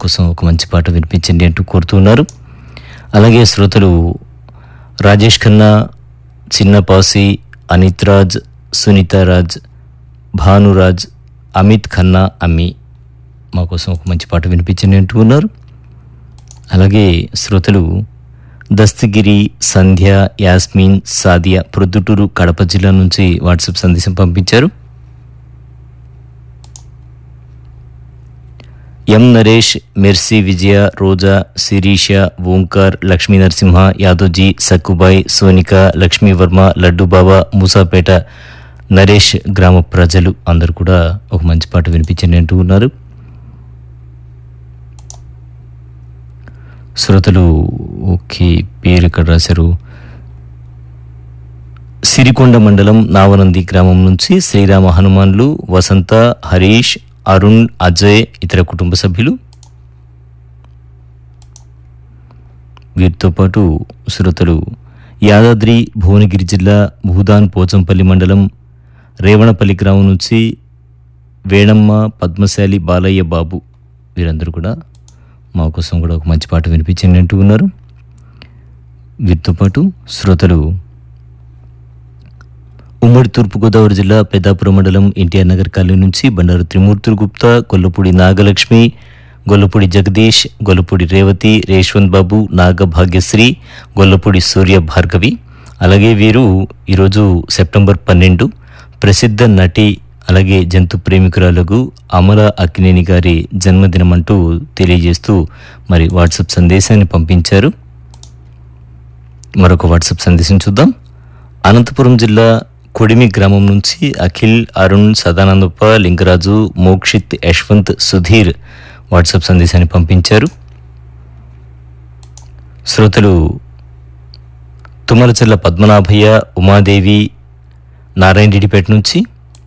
కోసం ఒక మంచి పాట వినిపించండి అంటూ కోరుతున్నారు అలాగే శ్రోతలు రాజేష్ ఖన్నా చిన్నపాసి అనిత్ రాజ్ సునీత రాజ్ భానురాజ్ అమిత్ ఖన్నా అమ్మి మా కోసం ఒక మంచి పాట వినిపించండి అంటూ ఉన్నారు అలాగే శ్రోతలు దస్తగిరి సంధ్య యాస్మిన్ సాదియా ప్రొద్దుటూరు కడప జిల్లా నుంచి వాట్సాప్ సందేశం పంపించారు ఎం నరేష్ మెర్సీ విజయ రోజా శిరీష ఓంకార్ లక్ష్మీ నరసింహ యాదవ్జీ సక్కుబాయ్ సోనిక లక్ష్మీవర్మ లడ్డూబాబా మూసాపేట నరేష్ గ్రామ ప్రజలు అందరూ కూడా ఒక మంచి పాట వినిపించండి అంటూ ఉన్నారు శ్రోతలు ఓకే పేరు ఇక్కడ రాశారు సిరికొండ మండలం నావనంది గ్రామం నుంచి శ్రీరామ హనుమాన్లు వసంత హరీష్ అరుణ్ అజయ్ ఇతర కుటుంబ సభ్యులు వీరితో పాటు శ్రోతలు యాదాద్రి భువనగిరి జిల్లా భూదాన్ పోచంపల్లి మండలం రేవణపల్లి గ్రామం నుంచి వేణమ్మ పద్మశాలి బాలయ్య బాబు వీరందరూ కూడా మా కోసం కూడా ఒక మంచి పాట వినిపించండి అంటూ ఉన్నారు వీరితో పాటు శ్రోతలు ఉమ్మడి తూర్పుగోదావరి జిల్లా పెద్దాపురం మండలం ఎన్టీఆర్ నగర్ కాలనీ నుంచి బండారు త్రిమూర్తులు గుప్తా గొల్లపూడి నాగలక్ష్మి గొల్లపూడి జగదీష్ గొల్లపూడి రేవతి రేష్వంత్ బాబు నాగభాగ్యశ్రీ గొల్లపూడి సూర్య భార్గవి అలాగే వీరు ఈరోజు సెప్టెంబర్ పన్నెండు ప్రసిద్ధ నటి అలాగే జంతు ప్రేమికురాలకు అమల అక్కినేని గారి జన్మదినం అంటూ తెలియజేస్తూ మరి వాట్సాప్ సందేశాన్ని పంపించారు మరొక వాట్సాప్ సందేశం చూద్దాం అనంతపురం జిల్లా కొడిమి గ్రామం నుంచి అఖిల్ అరుణ్ సదానందప్ప లింగరాజు మోక్షిత్ యశ్వంత్ సుధీర్ వాట్సాప్ సందేశాన్ని పంపించారు శ్రోతలు తుమ్మలచెల్ల పద్మనాభయ్య ఉమాదేవి నారాయణ రెడ్డిపేట నుంచి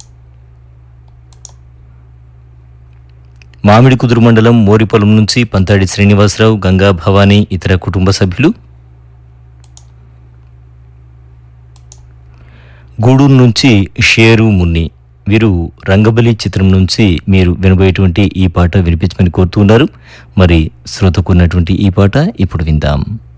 మామిడి కుదురు మండలం మోరిపొలం నుంచి పంతాడి శ్రీనివాసరావు గంగా భవానీ ఇతర కుటుంబ సభ్యులు గూడూరు నుంచి షేరు మున్ని వీరు రంగబలి చిత్రం నుంచి మీరు వినబోయేటువంటి ఈ పాట వినిపించమని కోరుతున్నారు మరి శ్రోతకున్నటువంటి ఈ పాట ఇప్పుడు విందాం